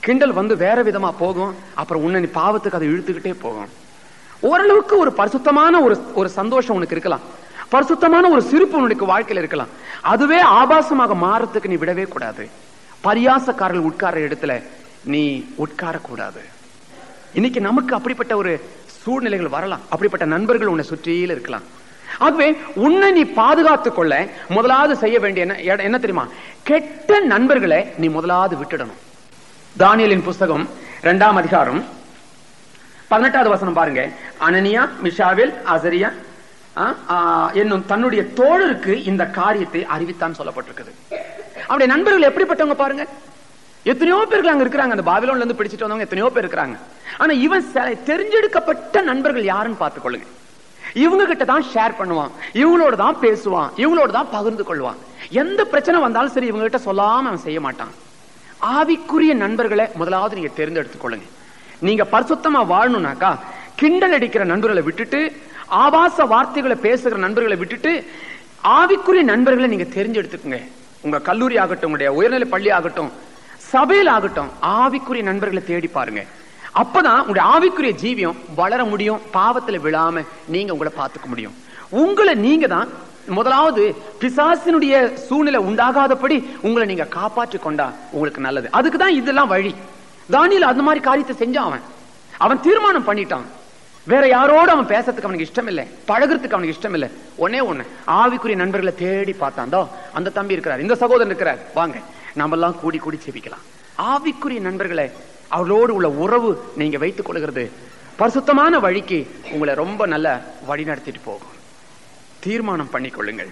கிண்டல் வந்து வேற விதமா போகும் அப்புறம் உன்னை நீ பாவத்துக்கு அதை இழுத்துக்கிட்டே போகும் ஓரளவுக்கு ஒரு பரிசுத்தமான ஒரு ஒரு சந்தோஷம் உனக்கு இருக்கலாம் பரிசுத்தமான ஒரு சிரிப்பு உனக்கு வாழ்க்கையில இருக்கலாம் அதுவே ஆபாசமாக மாறத்துக்கு நீ விடவே கூடாது பரியாசக்காரர்கள் உட்கார இடத்துல நீ உட்கார கூடாது இன்னைக்கு நமக்கு அப்படிப்பட்ட ஒரு சூழ்நிலைகள் வரலாம் அப்படிப்பட்ட நண்பர்கள் உன்னை சுற்றியில் இருக்கலாம் ஆகவே உன்னை நீ பாதுகாத்துக் கொள்ள முதலாவது செய்ய வேண்டிய என்ன எட- என்ன தெரியுமா கெட்ட நண்பர்களை நீ முதலாவது விட்டுடணும் தானியலின் புஸ்தகம் இரண்டாம் அதிகாரம் பதினெட்டாவது வசனம் பாருங்க அனனியா மிஷாவில் அசரியா ஆ, ஆ, என்னும் தன்னுடைய தோழருக்கு இந்த காரியத்தை அறிவித்தான் சொல்லப்பட்டிருக்குது அவருடைய நண்பர்கள் எப்படிப்பட்டவங்க பாருங்க எத்தனையோ பேர்கள் அங்க இருக்கிறாங்க அந்த பாபிலோன்ல இருந்து பிடிச்சிட்டு வந்தவங்க எத்தனையோ பேர் இருக்கிறாங்க ஆனா இவன் செ- தெரிஞ்செடுக்கப்பட்ட நண்பர்கள் யாருன்னு பார்த்துக்கொள்ளுங்க இவங்க கிட்ட தான் ஷேர் பண்ணுவான் இவங்களோட தான் பேசுவான் இவங்களோட தான் பகிர்ந்து கொள்வான் எந்த பிரச்சனை வந்தாலும் சரி இவங்க கிட்ட சொல்லாம அவன் செய்ய மாட்டான் ஆவிக்குரிய நண்பர்களை முதலாவது நீங்க தேர்ந்தெடுத்துக் கொள்ளுங்க நீங்க பரிசுத்தமா வாழணும்னாக்கா கிண்டல் அடிக்கிற நண்பர்களை விட்டுட்டு ஆபாச வார்த்தைகளை பேசுகிற நண்பர்களை விட்டுட்டு ஆவிக்குரிய நண்பர்களை நீங்க தெரிஞ்செடுத்துக்குங்க உங்க கல்லூரி ஆகட்டும் உங்களுடைய உயர்நிலை பள்ளி ஆகட்டும் சபையில் ஆகட்டும் ஆவிக்குரிய நண்பர்களை தேடி பாருங்க அப்பதான் உங்களுடைய ஆவிக்குரிய ஜீவியம் வளர முடியும் பாவத்துல விழாம நீங்க உங்களை பார்த்துக்க முடியும் உங்களை நீங்க தான் முதலாவது பிசாசினுடைய சூழ்நிலை உண்டாகாதபடி உங்களை நீங்க காப்பாற்றிக் கொண்டா உங்களுக்கு நல்லது அதுக்கு தான் இதெல்லாம் வழி தானியல் அந்த மாதிரி காரியத்தை செஞ்சான் அவன் அவன் தீர்மானம் பண்ணிட்டான் வேற யாரோட அவன் பேசுறதுக்கு அவனுக்கு இஷ்டம் இல்லை பழகுறதுக்கு அவனுக்கு இஷ்டம் இல்லை ஒன்னே ஒண்ணு ஆவிக்குரிய நண்பர்களை தேடி பார்த்தான் தோ அந்த தம்பி இருக்கிறார் இந்த சகோதரன் இருக்கிறார் வாங்க நாம எல்லாம் கூடி கூடி செபிக்கலாம் ஆவிக்குரிய நண்பர்களை அவளோடு உள்ள உறவு நீங்க வைத்துக் கொள்கிறது பரிசுத்தமான வழிக்கு உங்களை ரொம்ப நல்ல வழி நடத்திட்டு போகும் தீர்மானம் பண்ணிக்கொள்ளுங்கள்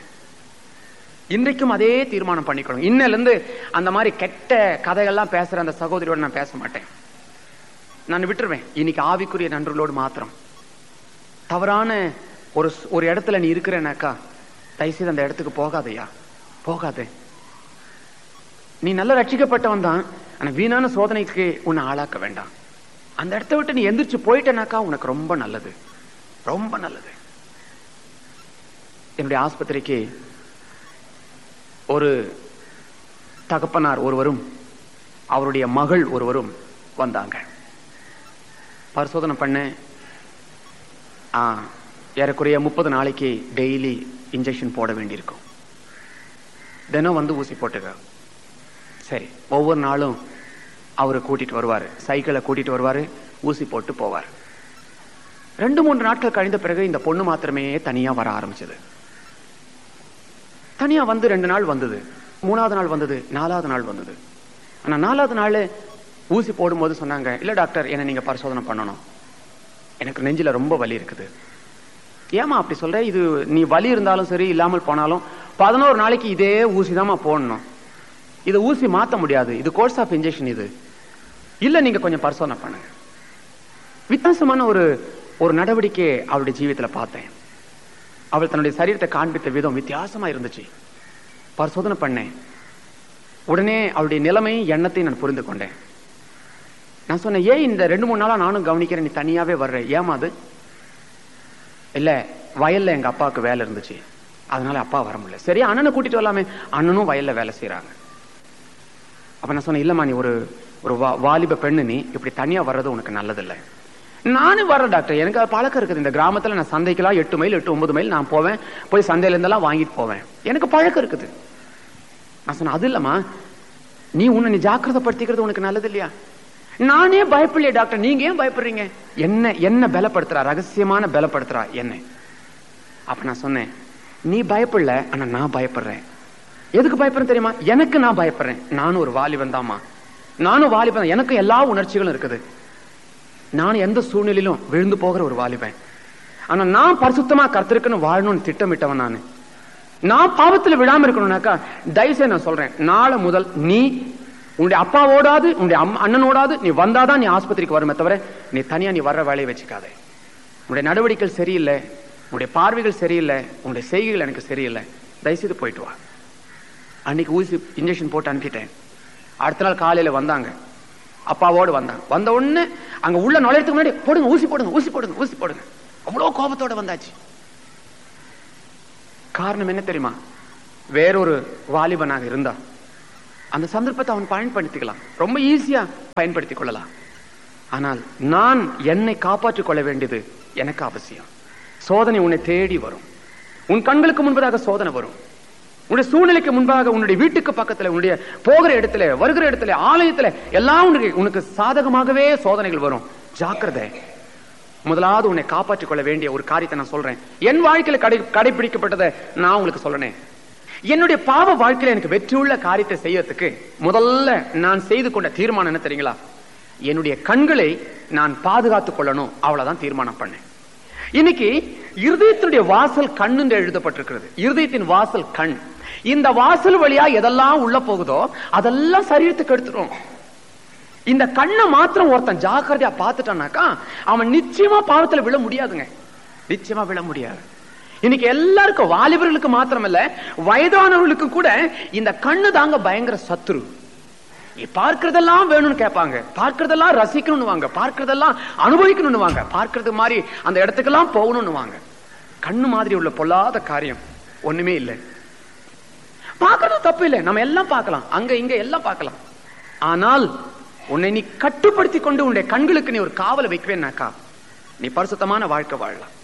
இன்றைக்கும் அதே தீர்மானம் பண்ணிக்கொள்ளுங்க இன்னையில இருந்து அந்த மாதிரி கெட்ட கதைகள்லாம் பேசுற அந்த சகோதரியோட நான் பேச மாட்டேன் நான் விட்டுருவேன் இன்னைக்கு ஆவிக்குரிய நண்பர்களோடு மாத்திரம் தவறான ஒரு ஸ்- ஒரு இடத்துல நீ இருக்கிறேனாக்கா தயவுசெய்து அந்த இடத்துக்கு போகாதயா போகாதே நீ நல்ல ரட்சிக்கப்பட்டவன் தான் ஆனா வீணான சோதனைக்கு உன்னை ஆளாக்க வேண்டாம் அந்த இடத்த விட்டு நீ எந்திரிச்சு போயிட்டேனாக்கா உனக்கு ரொம்ப நல்லது ரொம்ப நல்லது என்னுடைய ஆஸ்பத்திரிக்கு ஒரு தகப்பனார் ஒருவரும் அவருடைய மகள் ஒருவரும் வந்தாங்க பரிசோதனை பண்ண ஆ, ஏறக்குறைய முப்பது நாளைக்கு டெய்லி இன்ஜெக்ஷன் போட வேண்டியிருக்கும் தினம் வந்து ஊசி போட்டுக்க சரி ஒவ்வொரு நாளும் அவரை கூட்டிட்டு வருவாரு சைக்கிளை கூட்டிட்டு வருவாரு ஊசி போட்டு போவார் ரெண்டு மூன்று நாட்கள் கழிந்த பிறகு இந்த பொண்ணு மாத்திரமே தனியா வர ஆரம்பிச்சது தனியா வந்து ரெண்டு நாள் வந்தது மூணாவது நாள் வந்தது நாலாவது நாள் வந்தது ஆனா நாலாவது நாள் ஊசி போடும்போது சொன்னாங்க இல்ல டாக்டர் என்ன நீங்க பரிசோதனை பண்ணணும் எனக்கு நெஞ்சில ரொம்ப வலி இருக்குது ஏமா அப்படி சொல்ற இது நீ வலி இருந்தாலும் சரி இல்லாமல் போனாலும் பதினோரு நாளைக்கு இதே ஊசி போடணும் இது ஊசி மாத்த முடியாது இது கோர்ஸ் ஆஃப் இன்ஜெக்ஷன் இது இல்ல நீங்க கொஞ்சம் பரிசோதனை பண்ணுங்க வித்தியாசமான ஒரு ஒரு நடவடிக்கை அவருடைய ஜீவிதத்துல பார்த்தேன் அவள் தன்னுடைய சரீரத்தை காண்பித்த விதம் வித்தியாசமா இருந்துச்சு பரிசோதனை பண்ணேன் உடனே அவளுடைய நிலைமை எண்ணத்தை நான் புரிந்து கொண்டேன் நான் சொன்னேன் ஏன் இந்த ரெண்டு மூணு நாளா நானும் கவனிக்கிறேன் நீ தனியாவே வர்ற ஏமா அது இல்ல வயல்ல எங்க அப்பாவுக்கு வேலை இருந்துச்சு அதனால அப்பா வர முடியல சரி அண்ணனை கூட்டிட்டு வரலாமே அண்ணனும் வயல்ல வேலை செய்யறாங்க அப்ப நான் சொன்னேன் இல்லம்மா நீ ஒரு ஒரு வா- வாலிப பெண்ணு நீ இப்படி தனியா வர்றது உனக்கு நல்லதில்லை நானும் வரேன் டாக்டர் எனக்கு அது பழக்கம் இருக்குது இந்த கிராமத்துல நான் சந்தைக்கெல்லாம் எட்டு மைல் எட்டு ஒன்பது மைல் நான் போவேன் போய் சந்தையில இருந்தெல்லாம் வாங்கிட்டு போவேன் எனக்கு பழக்கம் இருக்குது நான் சொன்னேன் அது இல்லம்மா நீ உன்னை நீ ஜாக்கிரதைப்படுத்திக்கிறது உனக்கு நல்லது இல்லையா நானே பயப்படலையே டாக்டர் நீங்க ஏன் பயப்படுறீங்க என்ன என்ன பலப்படுத்துறா ரகசியமான பலப்படுத்துறா என்ன அப்ப நான் சொன்னேன் நீ பயப்படல ஆனா நான் பயப்படுறேன் எதுக்கு பயப்படுறேன் தெரியுமா எனக்கு நான் பயப்படுறேன் நானும் ஒரு வாலிபன் தாம்மா நானும் வாலிபன் எனக்கு எல்லா உணர்ச்சிகளும் இருக்குது நான் எந்த சூழ்நிலையிலும் விழுந்து போகிற ஒரு வாலிபன் ஆனா நான் பரிசுத்தமா கர்த்தருக்குன்னு வாழணும்னு திட்டமிட்டவன் நான் நான் பாவத்துல விழாம இருக்கணும்னாக்கா தயவுசெய்து நான் சொல்றேன் நாளை முதல் நீ உன்னுடைய அப்பாவோடாது உன்னுடைய அம்மா அண்ணனோடாது நீ வந்தாதான் நீ ஆஸ்பத்திரிக்கு வருமே தவிர நீ தனியா நீ வர்ற வேலையை வச்சுக்காதே உன்னுடைய நடவடிக்கைகள் சரியில்லை உன்னுடைய பார்வைகள் சரியில்லை உன்னுடைய செய்கைகள் எனக்கு சரியில்லை தயவுசெய்து போயிட்டு வா அன்னைக்கு ஊசி இன்ஜெக்ஷன் போட்டு அனுப்பிட்டேன் அடுத்த நாள் காலையில வந்தாங்க அப்பாவோடு வந்தாங்க வந்த உடனே அங்க உள்ள நுழையறதுக்கு முன்னாடி போடுங்க ஊசி போடுங்க ஊசி போடுங்க ஊசி போடுங்க அவ்வளவு கோபத்தோட வந்தாச்சு காரணம் என்ன தெரியுமா வேறொரு வாலிபனாக இருந்தா அந்த சந்தர்ப்பத்தை அவன் பயன்படுத்திக்கலாம் ரொம்ப ஈஸியா பயன்படுத்திக் கொள்ளலாம் ஆனால் நான் என்னை காப்பாற்றிக் கொள்ள வேண்டியது எனக்கு அவசியம் சோதனை உன்னை தேடி வரும் உன் கண்களுக்கு முன்பதாக சோதனை வரும் உன்னுடைய சூழ்நிலைக்கு முன்பாக உன்னுடைய வீட்டுக்கு பக்கத்துல உன்னுடைய போகிற இடத்துல வருகிற இடத்துல ஆலயத்துல எல்லாம் உனக்கு உனக்கு சாதகமாகவே சோதனைகள் வரும் ஜாக்கிரதை முதலாவது உன்னை காப்பாற்றிக் கொள்ள வேண்டிய ஒரு காரியத்தை நான் சொல்றேன் என் வாழ்க்கையில கடை கடைபிடிக்கப்பட்டதை நான் உங்களுக்கு சொல்றேன் என்னுடைய பாவ வாழ்க்கையில எனக்கு வெற்றியுள்ள காரியத்தை செய்யறதுக்கு முதல்ல நான் செய்து கொண்ட தீர்மானம் என்ன தெரியுங்களா என்னுடைய கண்களை நான் பாதுகாத்துக் கொள்ளணும் அவ்வளவுதான் தீர்மானம் பண்ணேன் இன்னைக்கு இருதயத்தினுடைய வாசல் கண் என்று எழுதப்பட்டிருக்கிறது இருதயத்தின் வாசல் கண் இந்த வாசல் வழியா எதெல்லாம் உள்ள போகுதோ அதெல்லாம் சரீரத்துக்கு எடுத்துரும் இந்த கண்ணை மாத்திரம் ஒருத்தன் ஜாக்கிரதையா பார்த்துட்டானாக்கா அவன் நிச்சயமா பாவத்துல விழ முடியாதுங்க நிச்சயமா விழ முடியாது இன்னைக்கு எல்லாருக்கும் வாலிபர்களுக்கு மாத்திரமல்ல வயதானவர்களுக்கு கூட இந்த கண்ணு தாங்க பயங்கர சத்துரு பார்க்கறதெல்லாம் வேணும்னு கேட்பாங்க பார்க்கறதெல்லாம் ரசிக்கணும்னு வாங்க பார்க்கறதெல்லாம் அனுபவிக்கணும்னு வாங்க பார்க்கறது மாதிரி அந்த இடத்துக்கெல்லாம் போகணும்னு வாங்க கண்ணு மாதிரி உள்ள பொல்லாத காரியம் ஒண்ணுமே இல்லை பார்க்கறது தப்பு இல்லை நம்ம எல்லாம் பார்க்கலாம் அங்க இங்க எல்லாம் பார்க்கலாம் ஆனால் உன்னை நீ கட்டுப்படுத்தி கொண்டு உன்னுடைய கண்களுக்கு நீ ஒரு காவலை வைக்கவேனாக்கா நீ பரிசுத்தமான வாழ்க்கை வாழலாம்